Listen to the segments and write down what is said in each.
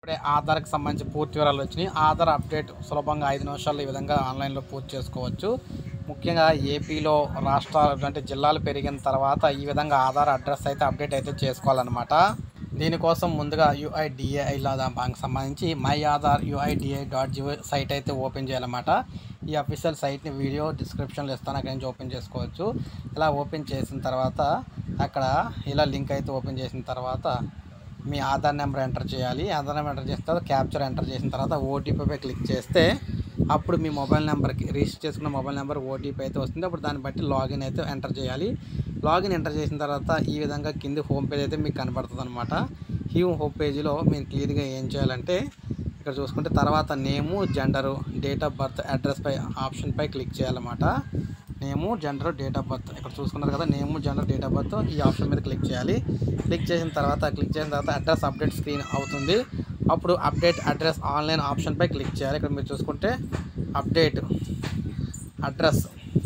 ఇప్పుడే ఆధార్కి సంబంధించి పూర్తి వివరాలు వచ్చినాయి ఆధార్ అప్డేట్ సులభంగా ఐదు నిమిషాల్లో ఈ విధంగా ఆన్లైన్లో పూర్తి చేసుకోవచ్చు ముఖ్యంగా ఏపీలో రాష్ట్రాలు అంటే జిల్లాలు పెరిగిన తర్వాత ఈ విధంగా ఆధార్ అడ్రస్ అయితే అప్డేట్ అయితే చేసుకోవాలన్నమాట దీనికోసం ముందుగా యుఐడిఏఐలో దానికి సంబంధించి my Aadhaar UIDAI dot gov site అయితే ఓపెన్ చేయాలన్నమాట ఈ అఫీషియల్ సైట్ని వీడియో డిస్క్రిప్షన్లో ఇస్తాను అక్కడి నుంచి ఓపెన్ చేసుకోవచ్చు ఇలా ఓపెన్ చేసిన తర్వాత అక్కడ ఇలా లింక్ అయితే ఓపెన్ చేసిన తర్వాత మీ ఆధార్ నెంబర్ ఎంటర్ చేయాలి ఆధార్ నెంబర్ ఎంటర్ చేసిన తర్వాత క్యాప్చర్ ఎంటర్ చేసిన తర్వాత ఓటీపీపై క్లిక్ చేస్తే అప్పుడు మీ మొబైల్ నెంబర్కి రిజిస్టర్ చేసుకున్న మొబైల్ నెంబర్ ఓటీపీ అయితే వస్తుంది అప్పుడు దాన్ని బట్టి లాగిన్ అయితే ఎంటర్ చేయాలి లాగిన్ ఎంటర్ చేసిన తర్వాత ఈ విధంగా కింది హోమ్ పేజ్ అయితే మీకు కనబడుతుంది అనమాట ఈ హోమ్ పేజీలో మీరు క్లియర్గా ఏం చేయాలంటే ఇక్కడ చూసుకుంటే తర్వాత name gender date of birth address పై ఆప్షన్ పై క్లిక్ చేయాలన్నమాట name gender date of birth ఇక్కడ చూసుకున్నారు కదా name gender date of birth ఈ ఆప్షన్ మీద క్లిక్ చేయాలి క్లిక్ చేసిన తర్వాత క్లిక్ చేసిన తర్వాత అడ్రస్ అప్డేట్ స్క్రీన్ అవుతుంది అప్పుడు అప్డేట్ అడ్రస్ ఆన్లైన్ ఆప్షన్ పై క్లిక్ చేయాలి ఇక్కడ మీరు చూసుకుంటే update address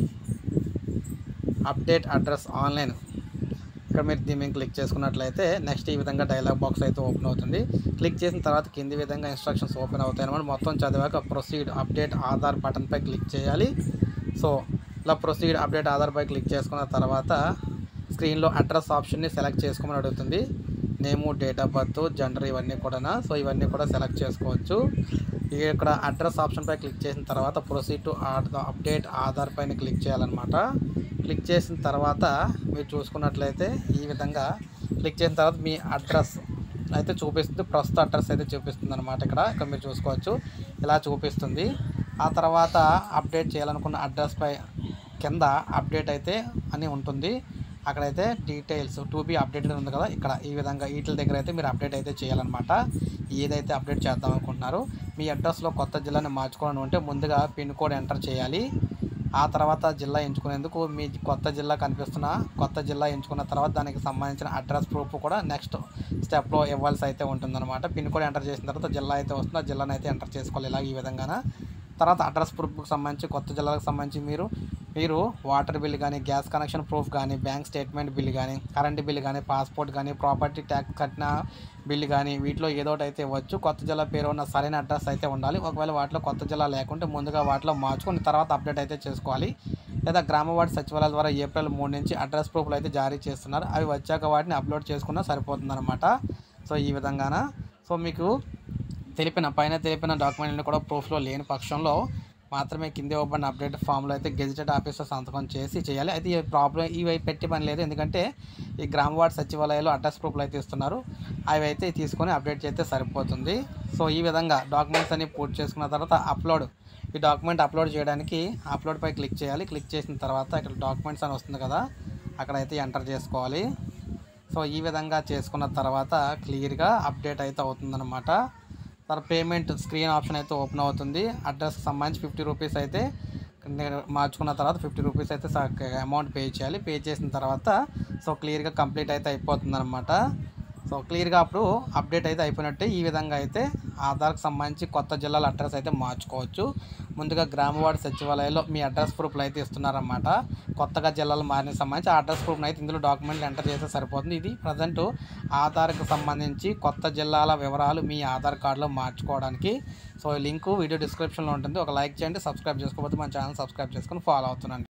update address online ఇక్కడ మీరు దీని మీద క్లిక్ చేసుకున్నట్లయితే నెక్స్ట్ ఈ విధంగా డైలాగ్ బాక్స్ అయితే ఓపెన్ అవుతుంది క్లిక్ చేసిన తర్వాత కింది విధంగా ఇన్స్ట్రక్షన్స్ ఓపెన్ అవుతాయి అనమాట మొత్తం చదివాక ప్రొసీడ్ అప్డేట్ ఆధార్ బటన్ పై క్లిక్ చేయాలి సో ఇలా ప్రొసీడ్ అప్డేట్ ఆధార్ పై క్లిక్ చేసుకున్న తర్వాత స్క్రీన్లో అడ్రస్ ఆప్షన్ని సెలెక్ట్ చేసుకోమని అడుగుతుంది name date of birth gender ఇవన్నీ కూడా సో ఇవన్నీ కూడా సెలెక్ట్ చేసుకోవచ్చు ఇక్కడ అడ్రస్ ఆప్షన్ పై క్లిక్ చేసిన తర్వాత ప్రొసీడ్ టు అప్డేట్ ఆధార్ పైన క్లిక్ చేయాలన్నమాట క్లిక్ చేసిన తర్వాత మీరు చూసుకున్నట్లయితే ఈ విధంగా క్లిక్ చేసిన తర్వాత మీ అడ్రస్ అయితే చూపిస్తుంది ప్రస్తుత అడ్రస్ అయితే చూపిస్తుంది అనమాట ఇక్కడ ఇక్కడ మీరు చూసుకోవచ్చు ఇలా చూపిస్తుంది ఆ తర్వాత అప్డేట్ చేయాలనుకున్న అడ్రస్ పై కింద అప్డేట్ అయితే అని ఉంటుంది అక్కడైతే డీటెయిల్స్ టు బీ అప్డేటెడ్ ఉంది కదా ఇక్కడ ఈ విధంగా వీటి దగ్గర అయితే మీరు అప్డేట్ అయితే చేయాలన్నమాట ఏదైతే అప్డేట్ చేద్దాం అనుకుంటున్నారో మీ అడ్రస్లో కొత్త జిల్లాని మార్చుకోవాలని ఉంటే ముందుగా పిన్ కోడ్ ఎంటర్ చేయాలి ఆ తర్వాత జిల్లా ఎంచుకునేందుకు మీ కొత్త జిల్లా కనిపిస్తున్న కొత్త జిల్లా ఎంచుకున్న తర్వాత దానికి సంబంధించిన అడ్రస్ ప్రూఫ్ కూడా నెక్స్ట్ స్టెప్లో ఇవ్వాల్సి అయితే ఉంటుందన్నమాట పిన్ కోడ్ ఎంటర్ చేసిన తర్వాత జిల్లా అయితే వస్తుంది ఆ జిల్లాని అయితే ఎంటర్ చేసుకోవాలి ఇలా ఈ విధంగా తర్వాత అడ్రస్ ప్రూఫ్కి సంబంధించి కొత్త జిల్లాలకు సంబంధించి మీరు మీరు వాటర్ బిల్ కానీ గ్యాస్ కనెక్షన్ ప్రూఫ్ కానీ బ్యాంక్ స్టేట్మెంట్ బిల్ కానీ కరెంట్ బిల్ కానీ పాస్పోర్ట్ కానీ ప్రాపర్టీ ట్యాక్స్ కట్టిన బిల్ కానీ వీటిలో ఏదో ఒకటి అయితే ఇవ్వచ్చు కొత్త జిల్లా పేరు ఉన్న సరైన అడ్రస్ అయితే ఉండాలి ఒకవేళ వాటిలో కొత్త జిల్లా లేకుంటే ముందుగా వాటిలో మార్చుకుని తర్వాత అప్డేట్ అయితే చేసుకోవాలి లేదా గ్రామ వార్డు సచివాలయాల ద్వారా ఏప్రిల్ మూడు నుంచి అడ్రస్ ప్రూఫ్లు అయితే జారీ చేస్తున్నారు అవి వచ్చాక వాటిని అప్లోడ్ చేసుకున్నా సరిపోతుందన్నమాట సో ఈ విధంగాన సో మీకు తెలిపిన పైన తెలిపిన డాక్యుమెంట్ని కూడా ప్రూఫ్లో లేని పక్షంలో మాత్రమే కింద ఇవ్వబడిన అప్డేట్ ఫామ్లో అయితే గెజిటెడ్ ఆఫీసర్ సంతకం చేసి చేయాలి అయితే ఈ ప్రాబ్లం ఇవి పెట్టి పని లేదు ఎందుకంటే ఈ గ్రామ వార్డ్ సచివాలయాలు అడ్రస్ ప్రూఫ్లు అయితే ఇస్తున్నారు అవి అయితే తీసుకొని అప్డేట్ చేస్తే సరిపోతుంది సో ఈ విధంగా డాక్యుమెంట్స్ అన్ని పూర్తి చేసుకున్న తర్వాత అప్లోడ్ ఈ డాక్యుమెంట్ అప్లోడ్ చేయడానికి అప్లోడ్ పై క్లిక్ చేయాలి క్లిక్ చేసిన తర్వాత ఇక్కడ డాక్యుమెంట్స్ అని వస్తుంది కదా అక్కడైతే ఎంటర్ చేసుకోవాలి సో ఈ విధంగా చేసుకున్న తర్వాత క్లియర్గా అప్డేట్ అయితే అవుతుందన్నమాట తర్వాత పేమెంట్ స్క్రీన్ ఆప్షన్ అయితే ఓపెన్ అవుతుంది అడ్రస్కి సంబంధించి ఫిఫ్టీ రూపీస్ అయితే నేను మార్చుకున్న తర్వాత ఫిఫ్టీ రూపీస్ అయితే అమౌంట్ పే చేయాలి పే చేసిన తర్వాత సో క్లియర్గా కంప్లీట్ అయితే అయిపోతుంది అనమాట సో క్లియర్గా అప్పుడు అప్డేట్ అయితే అయిపోయినట్టే ఈ విధంగా అయితే ఆధార్కి సంబంధించి కొత్త జిల్లాల అడ్రస్ అయితే మార్చుకోవచ్చు ముందుగా గ్రామ వార్డు సచివాలయంలో మీ అడ్రస్ ప్రూఫ్లు అయితే ఇస్తున్నారన్నమాట కొత్తగా జిల్లాలు మారిన సంబంధించి ఆ అడ్రస్ ప్రూఫ్ని అయితే ఇందులో డాక్యుమెంట్లు ఎంటర్ చేస్తే సరిపోతుంది ఇది ప్రజెంట్ ఆధార్కి సంబంధించి కొత్త జిల్లాల వివరాలు మీ ఆధార్ కార్డులో మార్చుకోవడానికి సో లింకు వీడియో డిస్క్రిప్షన్లో ఉంటుంది ఒక లైక్ చేయండి సబ్స్క్రైబ్ చేసుకోకపోతే మన ఛానల్ సబ్స్క్రైబ్ చేసుకొని ఫాలో అవుతున్నాను